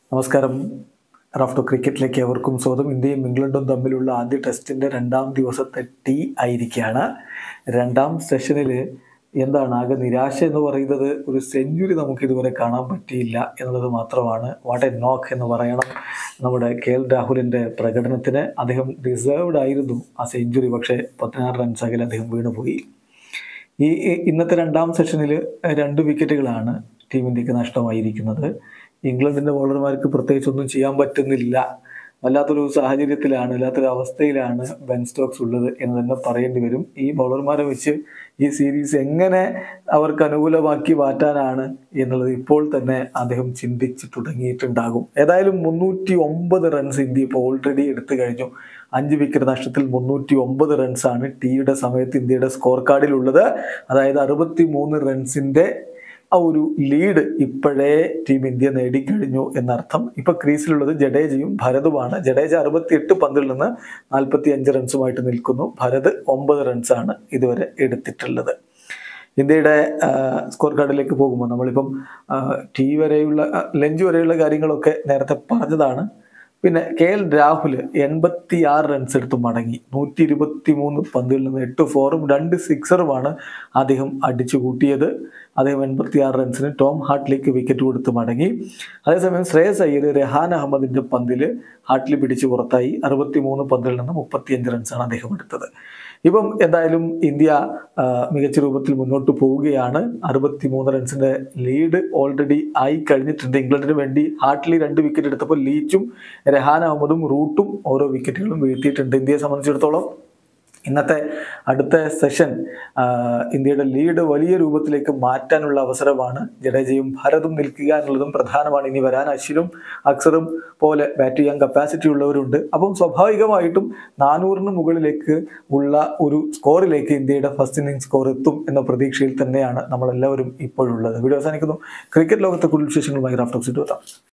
നമസ്കാരം റാഫ്റ്റോ ക്രിക്കറ്റിലേക്ക് എവർക്കും സ്വാഗതം ഇന്ത്യയും ഇംഗ്ലണ്ടും തമ്മിലുള്ള ആദ്യ ടെസ്റ്റിന്റെ രണ്ടാം ദിവസത്തെ ടീ ആയിരിക്കുകയാണ് രണ്ടാം സെഷനിൽ എന്താണ് ആകെ നിരാശ എന്ന് പറയുന്നത് ഒരു സെഞ്ചുറി നമുക്ക് ഇതുവരെ കാണാൻ പറ്റിയില്ല എന്നുള്ളത് മാത്രമാണ് വാട്ട് എ നോക്ക് എന്ന് പറയണം നമ്മുടെ കെ എൽ രാഹുലിൻ്റെ പ്രകടനത്തിന് അദ്ദേഹം ഡിസേർവ്ഡ് ആയിരുന്നു ആ സെഞ്ചുറി പക്ഷേ പതിനാറ് റൺസ് അകലെ അദ്ദേഹം വീണുപോയി ഈ ഈ- ഇന്നത്തെ രണ്ടാം സെഷനിൽ രണ്ട് വിക്കറ്റുകളാണ് ടീം ഇന്ത്യക്ക് നഷ്ടമായിരിക്കുന്നത് ഇംഗ്ലണ്ടിന്റെ ബോളർമാർക്ക് പ്രത്യേകിച്ച് ഒന്നും ചെയ്യാൻ പറ്റുന്നില്ല വല്ലാത്തൊരു സാഹചര്യത്തിലാണ് വല്ലാത്തൊരു അവസ്ഥയിലാണ് ബെൻ സ്റ്റോക്സ് ഉള്ളത് എന്ന് തന്നെ പറയേണ്ടി വരും ഈ ബൗളർമാരെ വെച്ച് ഈ സീരീസ് എങ്ങനെ അവർക്ക് അനുകൂലമാക്കി മാറ്റാനാണ് എന്നുള്ളത് ഇപ്പോൾ തന്നെ അദ്ദേഹം ചിന്തിച്ച് തുടങ്ങിയിട്ടുണ്ടാകും ഏതായാലും മുന്നൂറ്റി ഒമ്പത് റൺസ് ഇന്ത്യ ഇപ്പോൾ ഓൾറെഡി എടുത്തു കഴിഞ്ഞു അഞ്ച് വിക്കറ്റ് നഷ്ടത്തിൽ മുന്നൂറ്റി ഒമ്പത് റൺസാണ് ടീയുടെ സമയത്ത് ഇന്ത്യയുടെ സ്കോർ കാർഡിലുള്ളത് അതായത് അറുപത്തി മൂന്ന് റൺസിന്റെ ആ ഒരു ലീഡ് ഇപ്പോഴേ ടീം ഇന്ത്യ നേടിക്കഴിഞ്ഞു എന്നർത്ഥം ഇപ്പൊ ക്രീസിലുള്ളത് ജഡേജയും ഭരതുമാണ് ജഡേജ അറുപത്തിയെട്ട് പന്തിൽ നിന്ന് നാൽപ്പത്തി അഞ്ച് റൺസുമായിട്ട് നിൽക്കുന്നു ഭരത് ഒമ്പത് റൺസാണ് ഇതുവരെ എടുത്തിട്ടുള്ളത് ഇന്ത്യയുടെ ആ, സ്കോർ കാർഡിലേക്ക് പോകുമ്പോൾ നമ്മളിപ്പം ആ, ടി വരെയുള്ള ആ, ലഞ്ച് വരെയുള്ള കാര്യങ്ങളൊക്കെ നേരത്തെ പറഞ്ഞതാണ് പിന്നെ കെ എൽ രാഹുൽ എൺപത്തി ആറ് റൺസ് എടുത്ത് മടങ്ങി നൂറ്റി ഇരുപത്തി മൂന്ന് പന്തുകളിൽ നിന്ന് എട്ട് ഫോറും രണ്ട് സിക്സറുമാണ് അദ്ദേഹം അടിച്ചു കൂട്ടിയത് അദ്ദേഹം എൺപത്തി ആറ് റൺസിന് ടോം ഹാർട്ട്ലിക്ക് വിക്കറ്റ് കൊടുത്ത് മടങ്ങി അതേസമയം ശ്രേയസ് അയ്യർ രഹാൻ അഹമ്മദിന്റെ പന്തിൽ ഹാർട്ട്ലി പിടിച്ച് പുറത്തായി അറുപത്തി മൂന്ന് പന്തുകളിൽ നിന്ന് മുപ്പത്തിയഞ്ച് റൺസാണ് അദ്ദേഹം എടുത്തത് ഇപ്പം എന്തായാലും ഇന്ത്യ ആ, മികച്ച രൂപത്തിൽ മുന്നോട്ട് പോവുകയാണ് അറുപത്തി മൂന്ന് റൺസിന്റെ ലീഡ് ഓൾറെഡി ആയി കഴിഞ്ഞിട്ടുണ്ട് ഇംഗ്ലണ്ടിന് വേണ്ടി ഹാർട്ട്ലി രണ്ട് വിക്കറ്റ് എടുത്തപ്പോൾ ലീച്ചും രഹാൻ അഹമ്മദും റൂട്ടും ഓരോ വിക്കറ്റുകളും വീഴ്ത്തിയിട്ടുണ്ട് ഇന്ത്യയെ സംബന്ധിച്ചിടത്തോളം ഇന്നത്തെ അടുത്ത സെഷൻ ആ, ഇന്ത്യയുടെ ലീഡ് വലിയ രൂപത്തിലേക്ക് മാറ്റാനുള്ള അവസരമാണ് ജഡേജയും ഭരതും നിൽക്കുക എന്നുള്ളതും പ്രധാനമാണ് ഇനി വരാൻ അശ്വിനും അക്സറും പോലെ ബാറ്റ് ചെയ്യാൻ കപ്പാസിറ്റി ഉള്ളവരുണ്ട് അപ്പം സ്വാഭാവികമായിട്ടും നാനൂറിന് മുകളിലേക്ക് ഉള്ള ഒരു സ്കോറിലേക്ക് ഇന്ത്യയുടെ ഫസ്റ്റ് ഇന്നിംഗ് സ്കോർ എത്തും എന്ന പ്രതീക്ഷയിൽ തന്നെയാണ് നമ്മളെല്ലാവരും ഇപ്പോഴുള്ളത് വീഡിയോ അവസാനിക്കുന്നു ക്രിക്കറ്റ് ലോകത്തെ കൂടുതൽ വിശേഷങ്ങളുമായി റാഫ്റ്റോക്സ് എത്താം